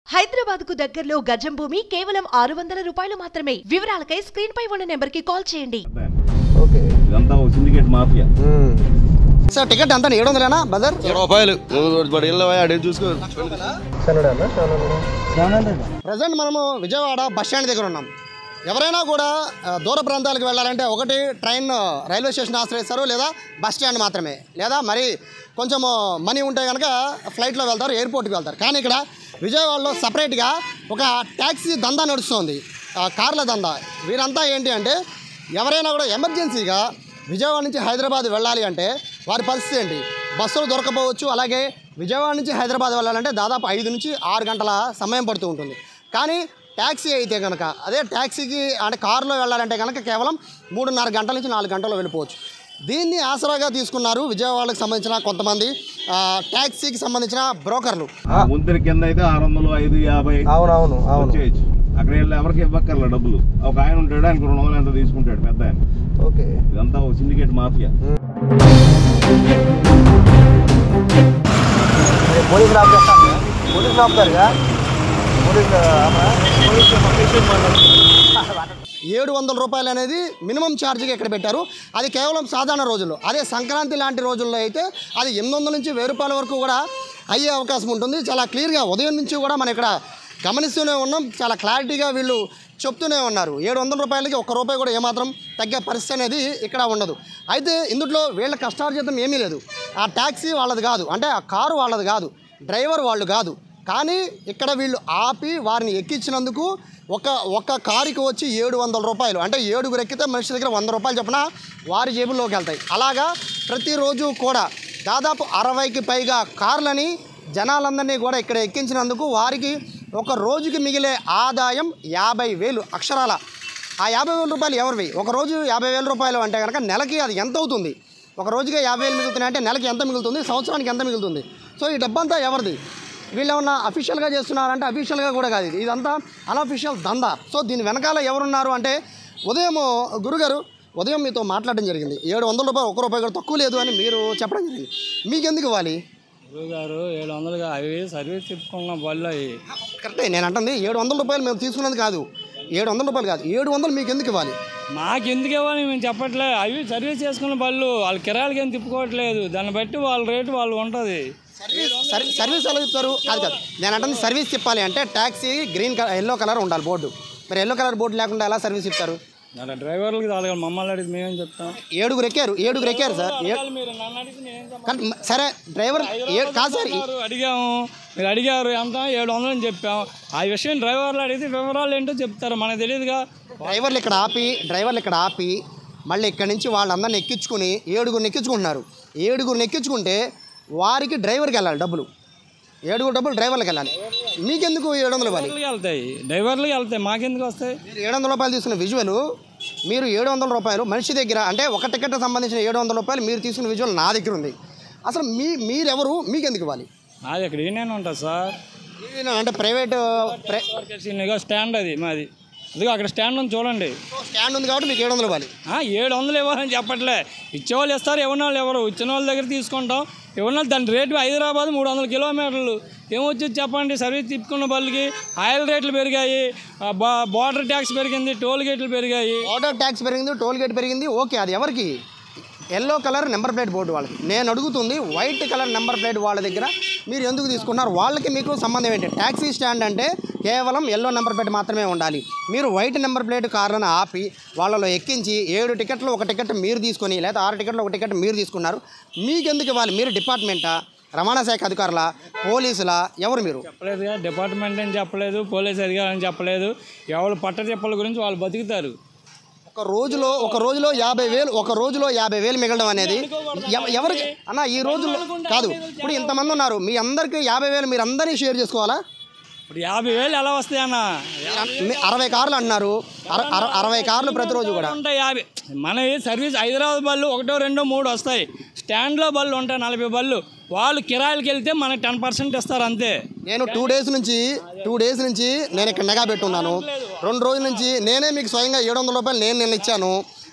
హైదరాబాద్ కు దగ్గరలో గజం భూమి కేవలం ఆరు వందల రూపాయలు మాత్రమే వివరాలకై స్క్రీన్ పై ఉన్న నెంబర్ కి కాల్ చేయండి ఓకే ఇదంతా ఒక సిండికేట్ మాఫియా సార్ టికెట్ ఎంత ఏడు వందలేనా బజార్ రూపాయలు నువ్వు బడి వెళ్ళవా అడిగి చూసుకో ప్రజెంట్ మనము విజయవాడ బస్ స్టాండ్ దగ్గర ఉన్నాం ఎవరైనా కూడా ఆ, దూర ప్రాంతాలకు వెళ్ళాలంటే ఒకటి ట్రైన్ రైల్వే స్టేషన్ ఆశ్రయిస్తారు లేదా బస్ స్టాండ్ మాత్రమే లేదా మరి కొంచెం మనీ ఉంటే కనుక ఫ్లైట్లో వెళ్తారు ఎయిర్పోర్ట్కి వెళ్తారు కానీ ఇక్కడ విజయవాడలో సపరేట్గా ఒక ట్యాక్సీ దందా నడుస్తుంది ఆ, కార్ల దందా వీరంతా ఏంటి అంటే ఎవరైనా కూడా ఎమర్జెన్సీగా విజయవాడ నుంచి హైదరాబాద్ వెళ్ళాలి అంటే వారి పరిస్థితి ఏంటి బస్సులు దొరకపోవచ్చు అలాగే విజయవాడ నుంచి హైదరాబాద్ వెళ్ళాలంటే దాదాపు ఐదు నుంచి ఆరు గంటల సమయం పడుతూ ఉంటుంది కానీ ట్యాక్సీ అయితే కనుక అదే ట్యాక్సీకి అంటే కారులో వెళ్ళాలంటే కనుక కేవలం మూడున్నర గంటల నుంచి నాలుగు గంటల్లో వెళ్ళిపోవచ్చు దీన్ని ఆసరాగా తీసుకున్నారు విజయవాడకు సంబంధించిన కొంతమంది ఆ, ట్యాక్సీకి సంబంధించిన బ్రోకర్లు ముందరి కింద అయితే ఆరు వందలు ఐదు యాభై అవునవును వచ్చేయచ్చు అక్కడ వెళ్ళి ఎవరికి ఇవ్వక్కర్ల డబ్బులు ఒక ఆయన ఉంటాడు ఆయనకు రెండు వందలు ఎంత తీసుకుంటాడు పెద్ద ఆయన ఓకే ఇదంతా ఒక సిండికేట్ మాఫియా పోలీసులు ఆఫ్ చేస్తాను పోలీసులు ఆపుతారుగా ఏడు వందల రూపాయలు అనేది మినిమం ఛార్జ్గా ఇక్కడ పెట్టారు అది కేవలం సాధారణ రోజుల్లో అదే సంక్రాంతి లాంటి రోజుల్లో అయితే అది ఎనిమిది వందల నుంచి వెయ్యి రూపాయల వరకు కూడా అయ్యే అవకాశం ఉంటుంది చాలా క్లియర్గా ఉదయం నుంచి కూడా మనం ఇక్కడ గమనిస్తూనే ఉన్నాం చాలా క్లారిటీగా వీళ్ళు చెప్తూనే ఉన్నారు ఏడు వందల రూపాయలకి ఒక్క రూపాయి కూడా ఏమాత్రం తగ్గే పరిస్థితి అనేది ఇక్కడ ఉండదు అయితే ఇందులో వీళ్ళ కష్టార్జితం ఏమీ లేదు ఆ ట్యాక్సీ వాళ్ళది కాదు అంటే ఆ కారు వాళ్ళది కాదు డ్రైవర్ వాళ్ళు కాదు కానీ ఇక్కడ వీళ్ళు ఆపి వారిని ఎక్కించినందుకు ఒక ఒక కారుకి వచ్చి ఏడు వందల రూపాయలు అంటే ఏడుగురు ఎక్కితే మనిషి దగ్గర వంద రూపాయలు చొప్పున వారి జేబుల్లోకి వెళ్తాయి అలాగా ప్రతిరోజు కూడా దాదాపు అరవైకి పైగా కార్లని జనాలందరినీ కూడా ఇక్కడ ఎక్కించినందుకు వారికి ఒక రోజుకి మిగిలే ఆదాయం యాభై వేలు అక్షరాల ఆ యాభై వేల రూపాయలు ఎవరివి ఒక రోజు యాభై వేల రూపాయలు అంటే కనుక నెలకి అది ఎంత అవుతుంది ఒక రోజుకి యాభై వేలు మిగులుతున్నాయి అంటే నెలకి ఎంత మిగులుతుంది సంవత్సరానికి ఎంత మిగులుతుంది సో ఈ డబ్బంతా ఎవరిది వీళ్ళు ఏమన్నా అఫీషియల్గా చేస్తున్నారంటే అఫీషియల్గా కూడా కాదు ఇది ఇదంతా అన్అఫీషియల్ దందా సో దీని వెనకాల ఎవరున్నారు అంటే ఉదయం గురుగారు ఉదయం మీతో మాట్లాడడం జరిగింది ఏడు వందల రూపాయలు ఒక రూపాయి కూడా తక్కువ లేదు అని మీరు చెప్పడం జరిగింది మీకెందుకు ఇవ్వాలి గారు ఏడు వందలుగా అవి సర్వీస్ తిప్పుకున్న బళ్ళు అవి కరెక్టే నేను అంటుంది ఏడు వందల రూపాయలు మేము తీసుకున్నది కాదు ఏడు వందల రూపాయలు కాదు ఏడు వందలు మీకు ఎందుకు ఇవ్వాలి మాకు ఎందుకు ఇవ్వాలి మేము చెప్పట్లే అవి సర్వీస్ చేసుకున్న బళ్ళు వాళ్ళు కిరాయిలకి ఏం తిప్పుకోవట్లేదు దాన్ని బట్టి వాళ్ళ రేటు వాళ్ళు ఉంటుంది సర్వీస్ సర్వీస్ సర్వీస్ ఎలా చెప్తారు కాదు కాదు నేను అంటుంది సర్వీస్ చెప్పాలి అంటే taxi green colour yellow colour ఉండాలి బోర్డు మరి ఎల్లో కలర్ బోర్డు లేకుండా ఎలా సర్వీస్ ఇస్తారు అలా డ్రైవర్లకి తాగలి మమ్మల్ని అడిగితే మేమేం చెప్తాం ఏడుగురు ఎక్కారు ఏడుగురు ఎక్కారు సార్ ఏ- మీరు నన్ను అడిగితే నేనేం చెప్తాను కానీ మ- సరే డ్రైవర్ ఏ- కాదు సార్ ఈ- అడిగారు, అడిగాము మీరు అడిగారు ఎంత ఏడు వందలు అని చెప్పాం ఆ విషయం డ్రైవర్లు అడిగితే వివరాలు ఏంటో చెప్తారు మనకు తెలియదుగా డ్రైవర్లు ఇక్కడ ఆపి డ్రైవర్లు ఇక్కడ ఆపి మళ్ళీ ఇక్కడి నుంచి వాళ్ళందరిని ఎక్కించుకుని ఏడుగురిని ఎక్కించుకుంటున్నారు ఏడుగురిని ఎక్కించుకుంటే వారికి డ్రైవర్కి వెళ్ళాలి డబ్బులు ఏడుగురు డబ్బులు డ్రైవర్లకు వెళ్ళాలి మీకెందుకు ఏడు వందలు ఇవ్వాలి డ్రైవర్లకి వెళ్తాయి డ్రైవర్లకి వెళ్తాయి మాకెందుకు వస్తాయి మీరు ఏడు వందల రూపాయలు తీసుకున్న విజువల్ మీరు ఏడు వందల రూపాయలు మనిషి దగ్గర అంటే ఒక టికెట్ సంబంధించిన ఏడు వందల రూపాయలు మీరు తీసుకున్న విజువల్ నా దగ్గర ఉంది అసలు మీ మీరెవరు మీకెందుకు ఇవ్వాలి నాది ఇక్కడ ఈయన ఉంటుంది సార్ నేను అంటే ప్రైవేట్ ప్రై ఇగో స్టాండ్ అది మాది ఇదిగో అక్కడ స్టాండ్ ఉంది చూడండి స్టాండ్ ఉంది కాబట్టి మీకు ఏడు వందలు ఇవ్వాలి ఆ, ఏడు వందలు ఇవ్వాలని చెప్పట్లే ఇచ్చేవాళ్ళు ఇస్తారు ఇవ్వని వాళ్ళు ఎవరు ఇచ్చిన వాళ్ళ దగ్గర తీసుకుంటాం ఇవ్వని వాళ్ళు దాని రేటు హైదరాబాద్ మూడు వందల కిలోమీటర్లు ఏమొచ్చింది చెప్పండి సర్వీస్ తిప్పుకున్న బళ్ళకి ఆయిల్ రేట్లు పెరిగాయి ఆ, బా- బార్డర్ ట్యాక్స్ పెరిగింది టోల్ గేట్లు పెరిగాయి ఆర్డర్ ట్యాక్స్ పెరిగింది టోల్ గేట్ పెరిగింది ఓకే అది ఎవరికి yellow colour number plate board వాళ్ళకి నేను అడుగుతుంది వైట్ కలర్ నెంబర్ ప్లేట్ వాళ్ళ దగ్గర మీరు ఎందుకు తీసుకున్నారు వాళ్ళకి మీకు సంబంధం ఏంటి ట్యాక్సీ స్టాండ్ అంటే కేవలం ఎల్లో నెంబర్ ప్లేట్ మాత్రమే ఉండాలి మీరు వైట్ నెంబర్ ప్లేట్ కార్లను ఆపి వాళ్ళలో ఎక్కించి ఏడు టికెట్లు ఒక టికెట్ మీరు తీసుకొని లేదా ఆరు టికెట్లు ఒక టికెట్ మీరు తీసుకున్నారు మీకు ఎందుకు ఇవ్వాలి మీరు డిపార్ట్మెంటా రవాణా శాఖ అధికారుల పోలీసులా ఎవరు మీరు చెప్పలేదుగా డిపార్ట్మెంట్ అని చెప్పలేదు పోలీస్ అధికారులు అని చెప్పలేదు ఎవరు పట్ట చెప్పల గురించి వాళ్ళు బతుకుతారు ఒక రోజులో ఒక రోజులో యాభై వేలు ఒక రోజులో యాభై వేలు మిగలడం అనేది ఎవ- ఎవరికి అన్న ఈ రోజుల్లో కాదు ఇప్పుడు ఇంతమంది ఉన్నారు మీ అందరికి యాభై వేలు మీరు అందరినీ షేర్ చేసుకోవాలా ఇప్పుడు యాభై వేలు ఎలా వస్తాయి అన్న మీ అరవై కార్లు అంటున్నారు అర- అర- అరవై కార్లు ప్రతిరోజు కూడా ఉంటాయి యాభై మన సర్వీస్ హైదరాబాద్ బళ్ళు ఒకటో రెండో మూడు వస్తాయి స్టాండ్లో బళ్ళు ఉంటాయి నలభై బళ్ళు వాళ్ళు కిరాయిలకి వెళ్తే మనకి టెన్ పర్సెంట్ ఇస్తారు అంతే నేను టూ డేస్ నుంచి టూ డేస్ నుంచి నేను ఇక్కడ నెగా పెట్టున్నాను రెండు రోజుల నుంచి నేనే మీకు స్వయంగా ఏడు వందల రూపాయలు నేను నేను ఇచ్చాను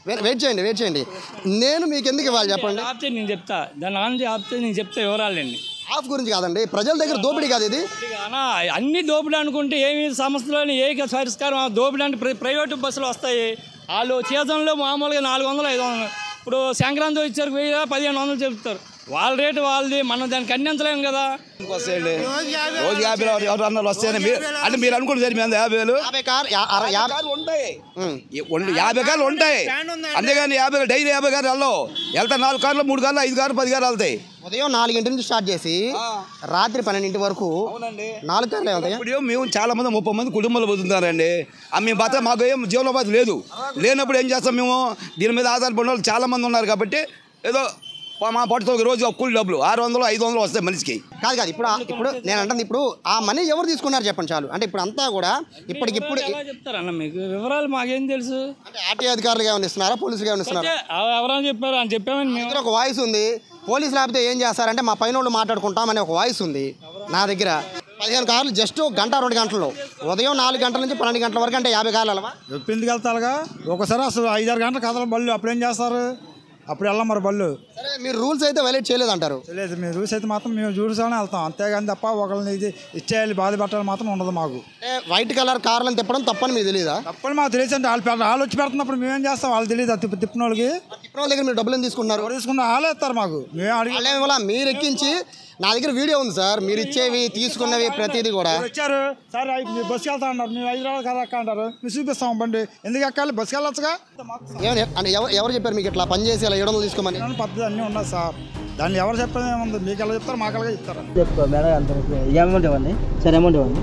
వే- వెయిట్ చేయండి వెయిట్ చేయండి నేను మీకు ఎందుకు ఇవ్వాలి చెప్పండి ఆపితే నేను చెప్తా దాని ఆన్ ఆపితే నేను చెప్తా వివరాలండి ఆఫ్ గురించి కాదండి ప్రజల దగ్గర దోపిడీ కాదు ఇది అన్నా అన్ని దోపిడీ అనుకుంటే ఏమి సంస్థలోని ఏ పరిష్కారం ఆ దోపిడీ అంటే ప్ర- ప్రైవేటు బస్సులు వస్తాయి వాళ్ళు సీజన్లో మామూలుగా నాలుగు వందలు ఐదు వందలు ఇప్పుడు సంక్రాంతి వచ్చారు వెయ్యి పదిహేను వందలు చెప్తారు వాళ్ళ రేటు వాళ్ళది మనం దానికి అందించలేము కదా వస్తాయండి రోజు యాభై వేలు ఎవరు అన్నారు వస్తాయని మీరు అంటే మీరు అనుకుంటే సరే మేము యాభై వేలు యాభై కార్ యా- అర- యాభై కార్లు ఉంటాయి ఉమ్. ఈ ఉండు- యాభై కార్లు ఉంటాయి అంతేగాని యాభై డైలీ యాభై కార్లు వెళ్ళవు వెళ్తా నాలుగు కార్లు మూడు కార్లు ఐదు కార్లు పది కార్లు వెళ్తాయి ఉదయం నాలుగింటి నుంచి స్టార్ట్ చేసి రాత్రి పన్నెండింటి వరకు అవునండి నాలుగు కార్లు ఏమవుతాయి ఇప్పుడు ఏం మేము చాలా మంది ముప్పై మంది కుటుంబాలు బతుకుతున్నారండి ఆ మేము బత మాకు ఏం జీవనోపాధి లేదు లేనప్పుడు ఏం చేస్తాం మేము దీని మీద ఆధారపడిన వాళ్ళు చాలా మంది ఉన్నారు కాబట్టి ఏదో మా పట్టుతో ఒక రోజు కూలి డబ్బులు ఆరు వందలు ఐదు వందలు వస్తాయి మనిషికి కాదు కాదు ఇప్పుడు ఆ- ఇప్పుడు నేను అంటుంది ఇప్పుడు ఆ మనీ ఎవరు తీసుకున్నారు చెప్పండి చాలు అంటే ఇప్పుడు అంతా కూడా ఇప్పటికిప్పుడు ఎలా చెప్తారన్న మీకు వివరాలు మాకేం తెలుసు అంటే ఆర్టీ అధికారులు ఏమైనా ఇస్తున్నారా పోలీసులు ఏమైనా ఇస్తున్నారా అంటే ఆ ఎవరైనా చెప్పారు అని చెప్పామని మేము దగ్గర ఒక వాయిస్ ఉంది పోలీసులు ఆపితే ఏం చేస్తారంటే మా పైన వాళ్ళు మాట్లాడుకుంటామనే ఒక వాయిస్ ఉంది నా దగ్గర పదిహేను కార్లు జస్ట్ గంట రెండు గంటల్లో ఉదయం నాలుగు గంటల నుంచి పన్నెండు గంటల వరకు అంటే యాభై కార్లు అలవా ఎందుకు వెళ్తారుగా ఒకసారి అసలు ఐదారు గంటల కథలు బళ్ళు అప్పుడు ఏం చేస్తారు అప్పుడు వెళ్ళాం మరి బళ్ళు సరే మీరు రూల్స్ అయితే వైలేట్ చేయలేదంటారు తెలియదు మేము రూల్స్ అయితే మాత్రం మేము చూసానే వెళ్తాం అంతేగాని తప్ప ఒకరిని ఇది ఇచ్చేయాలి బాధ పెట్టాలి మాత్రం ఉండదు మాకు అంటే వైట్ కలర్ కార్లను తిప్పడం తప్పని మీకు తెలియదా తప్పని మాకు తెలియదు అంటే వాళ్ళు పెడ- వాళ్ళు వచ్చి పెడుతున్నప్పుడు మేమేం చేస్తాం వాళ్ళు తెలియదు తిప్పి తిప్పిన వాళ్ళకి తిప్పిన వాళ్ళ దగ్గర మీరు డబ్బులు ఎందుకు తీసుకుంటున్నారు ఎవరు తీసుకున్న వాళ్ళే ఇస్తారు మాకు మేము అడిగి వాళ్ళేమి ఇవ్వాలా మీరు ఎక్కించి నా దగ్గర వీడియో ఉంది సార్ మీరు ఇచ్చేవి తీసుకున్నవి ప్రతిదీ కూడా ఎవరు వచ్చారు సరే ఐ- మీరు బస్సుకి వెళ్తా అన్నారు మేము హైదరాబాద్ కదా ఎక్క అంటారు మేము చూపిస్తాం బండి ఎందుకు ఎక్కాలి బస్సుకి వెళ్ళొచ్చుగా ఏమని అంటే ఎవరు ఎవరు చెప్పారు మీకు ఇట్లా పని చేసి ఇలా ఏడు వందలు తీసుకోమని ఇలాంటి పద్ధతి అన్నీ ఉన్నాయి సార్ దాన్ని ఎవరు చెప్పడం ఏముంది మీకు ఎలా చెప్తారు మాకు ఎలాగ చెప్తారు చెప్పుకో మేడం అంత ఏ అమౌంట్ ఇవ్వండి సరే అమౌంట్ ఇవ్వండి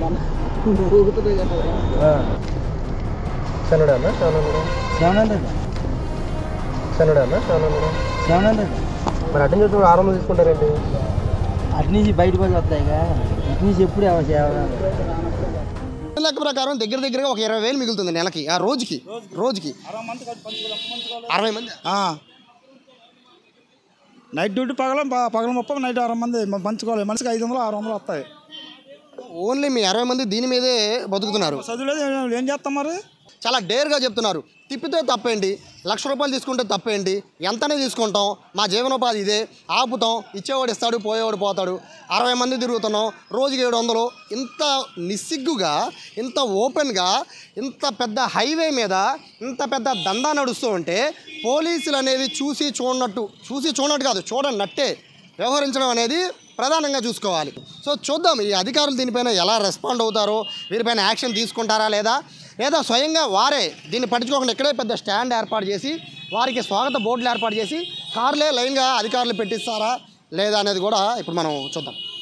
సెవెన్ హండ్రెడ్ సెవెన్ హండ్రెడ్ మరి అటెండ్ చేసిన ఆరు వందలు తీసుకుంటారండి అటు నుంచి బయట పడి వస్తాయిగా ఇటు నుంచి ఎప్పుడు ఎవ- ఎవ- లెక్క ప్రకారం దగ్గర దగ్గరగా ఒక ఇరవై వేలు మిగులుతుంది నెలకి ఆ రోజుకి రోజుకి అరవై మంది ఆ. నైట్ డ్యూటీ పగలం ప- పగల ముప్పై నైట్ అరవై మంది మ- పంచుకోవాలి మనిషికి ఐదు వందలు ఆరు వందలు వస్తాయి ఓన్లీ మీ అరవై మంది దీని మీదే బతుకుతున్నారు చదువులేదు ఏం- ఏం చేస్తాం మరి చాలా డేర్గా చెప్తున్నారు తిప్పితే తప్పేంటి లక్ష రూపాయలు తీసుకుంటే తప్పేంటి ఎంతనే తీసుకుంటాం మా జీవనోపాధి ఇదే ఆపుతాం ఇచ్చేవాడు ఇస్తాడు పోయేవాడు పోతాడు అరవై మంది తిరుగుతున్నాం రోజుకి ఏడు వందలు ఇంత నిస్సిగ్గుగా ఇంత ఓపెన్గా ఇంత పెద్ద హైవే మీద ఇంత పెద్ద దందా నడుస్తూ ఉంటే పోలీసులు అనేది చూసి చూడనట్టు చూసి చూడనట్టు కాదు చూడనట్టే వ్యవహరించడం అనేది ప్రధానంగా చూసుకోవాలి సో చూద్దాం ఈ అధికారులు దీనిపైన ఎలా రెస్పాండ్ అవుతారో వీరిపైన యాక్షన్ తీసుకుంటారా లేదా లేదా స్వయంగా వారే దీన్ని పట్టించుకోకుండా ఇక్కడే పెద్ద స్టాండ్ ఏర్పాటు చేసి వారికి స్వాగత బోర్డులు ఏర్పాటు చేసి కార్లే లైన్గా అధికారులు పెట్టిస్తారా లేదా అనేది కూడా ఇప్పుడు మనం చూద్దాం